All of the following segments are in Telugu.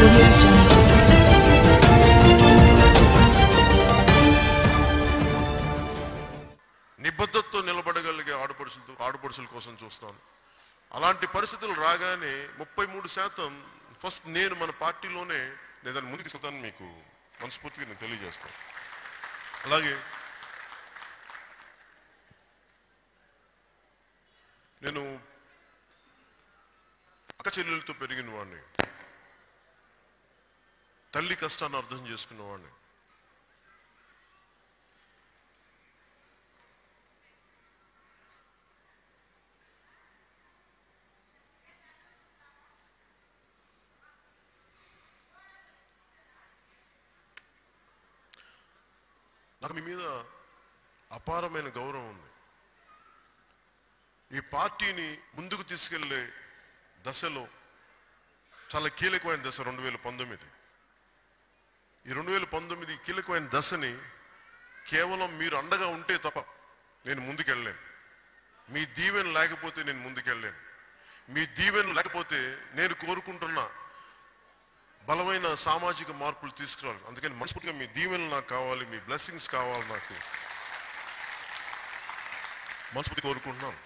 audio jungle. నిబద్ధతతో నిలబడగలిగే ఆడపడుచులతో ఆడపడుచుల కోసం చూస్తాను అలాంటి పరిస్థితులు రాగానే ముప్పై మూడు శాతం ఫస్ట్ నేను మన పార్టీలోనే నేను దాన్ని ముందుకు తీసుకెళ్తాను మీకు మనస్ఫూర్తిగా నేను తెలియజేస్తాను అలాగే నేను అక్క చెల్లెలతో పెరిగిన వాడిని తల్లి కష్టాన్ని అర్థం చేసుకున్న వాడిని నాకు మీ మీద అపారమైన గౌరవం ఉంది ఈ పార్టీని ముందుకు తీసుకెళ్లే దశలో చాలా కీలకమైన దశ రెండు వేల పంతొమ్మిది ఈ రెండు వేల పంతొమ్మిది కీలకమైన దశని కేవలం మీరు అండగా ఉంటే తప్ప నేను ముందుకెళ్ళలేను మీ దీవెన లేకపోతే నేను ముందుకెళ్ళలేను మీ దీవెన లేకపోతే నేను కోరుకుంటున్న బలమైన సామాజిక మార్పులు తీసుకురావాలి అందుకని మనస్ఫూర్తిగా మీ దీవెనలు నాకు కావాలి మీ బ్లెస్సింగ్స్ కావాలి నాకు మనస్ఫూర్తి కోరుకుంటున్నాను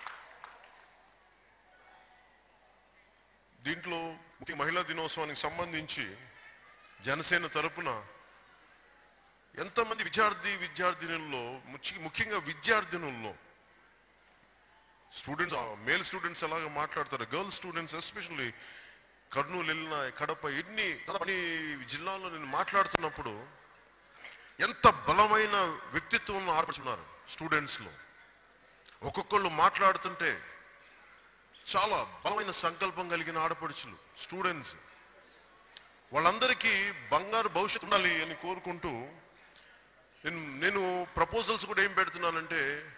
దీంట్లో ముఖ్య మహిళా దినోత్సవానికి సంబంధించి జనసేన తరపున ఎంతమంది విద్యార్థి విద్యార్థినుల్లో ముఖ్య- ముఖ్యంగా విద్యార్థినుల్లో స్టూడెంట్స్ మేల్ స్టూడెంట్స్ ఎలాగ మాట్లాడతారు గర్ల్ స్టూడెంట్స్ ఎస్పెషల్లీ కర్నూలు వెళ్ళిన కడప ఎన్ని అన్ని జిల్లాల్లో నేను మాట్లాడుతున్నప్పుడు ఎంత బలమైన వ్యక్తిత్వం ఆడపడుతున్నారు స్టూడెంట్స్లో ఒక్కొక్కళ్ళు మాట్లాడుతుంటే చాలా బలమైన సంకల్పం కలిగిన ఆడపడుచులు స్టూడెంట్స్ వాళ్ళందరికీ బంగారు భవిష్యత్తు ఉండాలి అని కోరుకుంటూ నేను నేను ప్రపోజల్స్ కూడా ఏం పెడుతున్నానంటే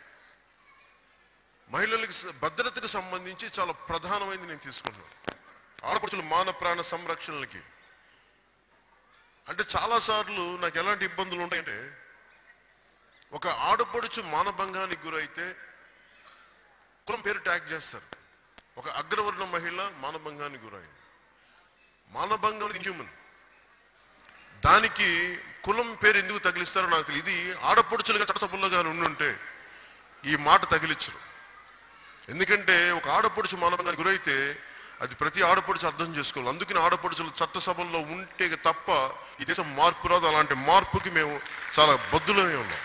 మహిళలకు స- భద్రతకు సంబంధించి చాలా ప్రధానమైనది నేను తీసుకుంటున్నాను ఆడపడుచుల మాన ప్రాణ సంరక్షణలకి అంటే చాలా సార్లు నాకు ఎలాంటి ఇబ్బందులు ఉంటాయంటే ఒక ఆడపడుచు మానభంగానికి గురైతే కులం పేరు ట్యాగ్ చేస్తారు ఒక అగ్రవర్ణ మహిళ మానభంగానికి గురైంది మానభంగం హ్యూమన్ దానికి కులం పేరు ఎందుకు తగిలిస్తారో నాకు తెలియదు ఇది ఆడపడుచులుగా చట్టసభల్లో కానీ ఉండుంటే ఈ మాట తగిలించరు ఎందుకంటే ఒక ఆడపడుచు మానభంగానికి గురైతే అది ప్రతి ఆడపడుచు అర్థం చేసుకోవాలి అందుకని ఆడపడుచులు చట్టసభల్లో ఉంటే తప్ప ఈ దేశం మార్పు రాదు అలాంటి మార్పుకి మేము చాలా బద్దులమే ఉన్నాం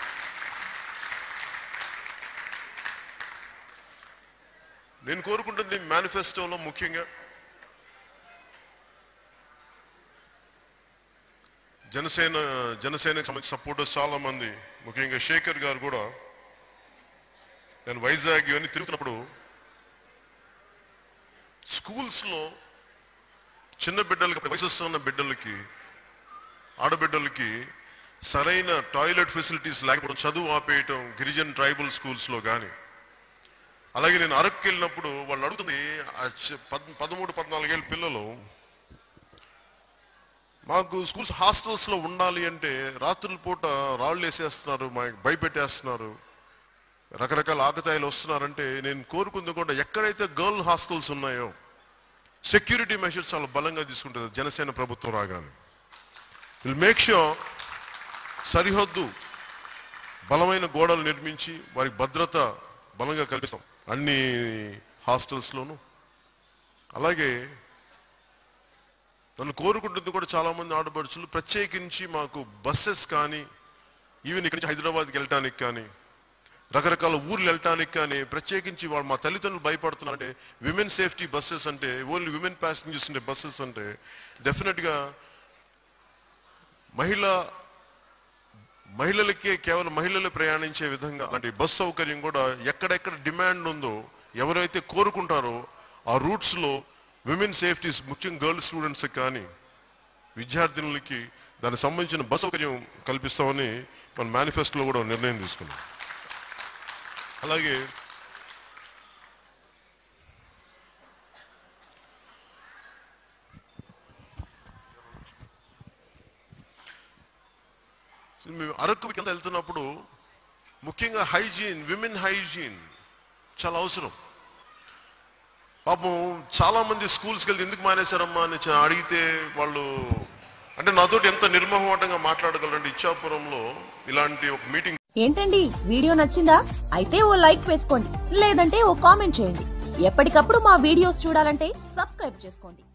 నేను కోరుకుంటుంది మేనిఫెస్టోలో ముఖ్యంగా జనసేన జనసేనకు సంబంధించిన సపోర్టర్స్ చాలా మంది ముఖ్యంగా శేఖర్ గారు కూడా నేను వైజాగ్ ఇవన్నీ తిరుగుతున్నప్పుడు స్కూల్స్లో చిన్న బిడ్డలకి వయసు వస్తున్న బిడ్డలకి ఆడబిడ్డలకి సరైన టాయిలెట్ ఫెసిలిటీస్ లేకపోవడం చదువు ఆపేయటం గిరిజన్ ట్రైబల్ స్కూల్స్లో కానీ అలాగే నేను అరక్కి వెళ్ళినప్పుడు వాళ్ళు అడుగుతుంది ఆ చి- పద్- పదమూడు పద్నాలుగేళ్ళ పిల్లలు మాకు స్కూల్స్ హాస్టల్స్ లో ఉండాలి అంటే రాత్రుల పూట రాళ్ళు వేసేస్తున్నారు మా భయపెట్టేస్తున్నారు రకరకాల ఆకతాయిలు వస్తున్నారంటే నేను కోరుకుంది కూడా ఎక్కడైతే గర్ల్ హాస్టల్స్ ఉన్నాయో సెక్యూరిటీ మెషర్స్ చాలా బలంగా తీసుకుంటుంది జనసేన ప్రభుత్వం రాగానే విల్ మేక్ షూర్ సరిహద్దు బలమైన గోడలు నిర్మించి వారికి భద్రత బలంగా కల్పిస్తాం అన్ని హాస్టల్స్లోనూ అలాగే నన్ను కోరుకుంటుంది కూడా చాలా మంది ఆడపడుచులు ప్రత్యేకించి మాకు బస్సెస్ కానీ ఈవెన్ ఇక్కడి నుంచి హైదరాబాద్కి వెళ్ళటానికి కానీ రకరకాల ఊర్లు వెళ్ళటానికి కానీ ప్రత్యేకించి వాళ్ళు మా తల్లిదండ్రులు భయపడుతున్నారంటే విమెన్ సేఫ్టీ బస్సెస్ అంటే ఓన్లీ విమెన్ ప్యాసింజర్స్ ఉండే బస్సెస్ అంటే డెఫినెట్గా మహిళ మహిళలకే కేవలం మహిళలు ప్రయాణించే విధంగా అలాంటి బస్ సౌకర్యం కూడా ఎక్కడెక్కడ డిమాండ్ ఉందో ఎవరైతే కోరుకుంటారో ఆ రూట్స్ లో విమెన్ సేఫ్టీస్ ముఖ్యంగా గర్ల్ స్టూడెంట్స్ కానీ విద్యార్థినులకి దానికి సంబంధించిన బస్ సౌకర్యం కల్పిస్తామని మన మేనిఫెస్టోలో కూడా నిర్ణయం తీసుకున్నాం అలాగే మేము అరకు కింద వెళ్తున్నప్పుడు ముఖ్యంగా హైజీన్ విమెన్ హైజీన్ చాలా అవసరం పాపం చాలా మంది స్కూల్స్కి వెళ్తే ఎందుకు మానేశారమ్మా అని చ- అడిగితే వాళ్ళు అంటే నాతోటి ఎంత నిర్మోహమాటంగా మాట్లాడగలరంటే ఇచ్చాపురంలో ఇలాంటి ఒక మీటింగ్ ఏంటండి వీడియో నచ్చిందా అయితే ఓ లైక్ వేసుకోండి లేదంటే ఓ కామెంట్ చేయండి ఎప్పటికప్పుడు మా వీడియోస్ చూడాలంటే సబ్స్క్రైబ్ చేసుకోండి